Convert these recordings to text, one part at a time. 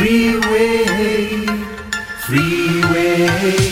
Freeway, freeway.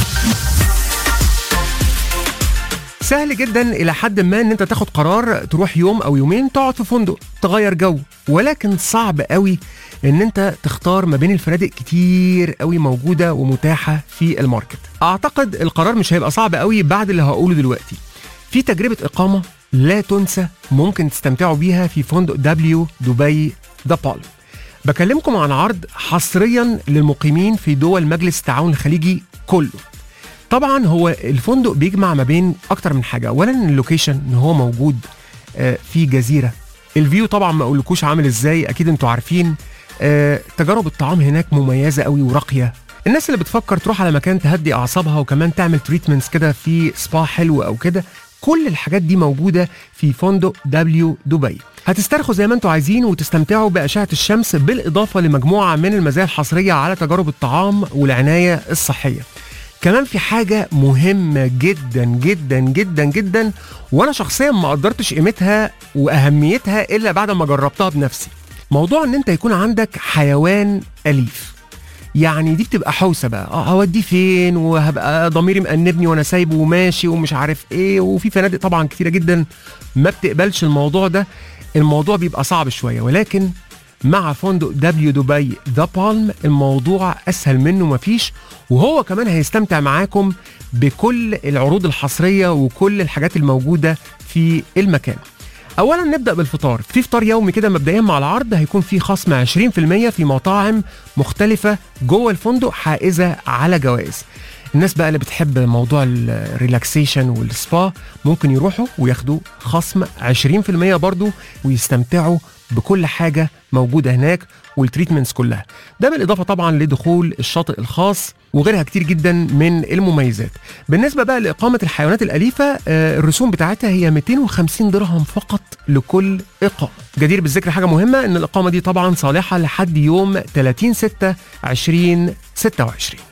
سهل جدا الى حد ما ان انت تاخد قرار تروح يوم او يومين تقعد في فندق تغير جو ولكن صعب قوي ان انت تختار ما بين الفنادق كتير قوي موجوده ومتاحه في الماركت اعتقد القرار مش هيبقى صعب قوي بعد اللي هقوله دلوقتي في تجربه اقامه لا تنسى ممكن تستمتعوا بيها في فندق دبليو دبي ذا بالم بكلمكم عن عرض حصريا للمقيمين في دول مجلس التعاون الخليجي كله طبعا هو الفندق بيجمع ما بين اكتر من حاجه اولا اللوكيشن ان هو موجود آه، في جزيره الفيو طبعا ما اقولكوش عامل ازاي اكيد انتوا عارفين آه، تجارب الطعام هناك مميزه قوي وراقيه الناس اللي بتفكر تروح على مكان تهدي اعصابها وكمان تعمل تريتمنتس كده في سبا حلو او كده كل الحاجات دي موجوده في فندق دبليو دبي هتسترخوا زي ما انتوا عايزين وتستمتعوا باشعه الشمس بالاضافه لمجموعه من المزايا الحصريه على تجارب الطعام والعنايه الصحيه كمان في حاجة مهمة جدا جدا جدا جدا وانا شخصيا ما قدرتش قيمتها واهميتها الا بعد ما جربتها بنفسي موضوع ان انت يكون عندك حيوان اليف يعني دي بتبقى حوسه بقى اه هوديه فين وهبقى ضميري مأنبني وانا سايبه وماشي ومش عارف ايه وفي فنادق طبعا كتيره جدا ما بتقبلش الموضوع ده الموضوع بيبقى صعب شويه ولكن مع فندق دبليو دبي ذا بالم الموضوع اسهل منه مفيش وهو كمان هيستمتع معاكم بكل العروض الحصريه وكل الحاجات الموجوده في المكان اولا نبدا بالفطار في فطار يومي كده مبدئيا مع العرض هيكون في خصم 20% في مطاعم مختلفه جوه الفندق حائزه على جوائز الناس بقى اللي بتحب موضوع الريلاكسيشن والسبا ممكن يروحوا وياخدوا خصم 20% برضو ويستمتعوا بكل حاجه موجوده هناك والتريتمنتس كلها ده بالاضافه طبعا لدخول الشاطئ الخاص وغيرها كتير جدا من المميزات بالنسبه بقى لاقامه الحيوانات الاليفه آه، الرسوم بتاعتها هي 250 درهم فقط لكل اقامه جدير بالذكر حاجه مهمه ان الاقامه دي طبعا صالحه لحد يوم 30 6 2026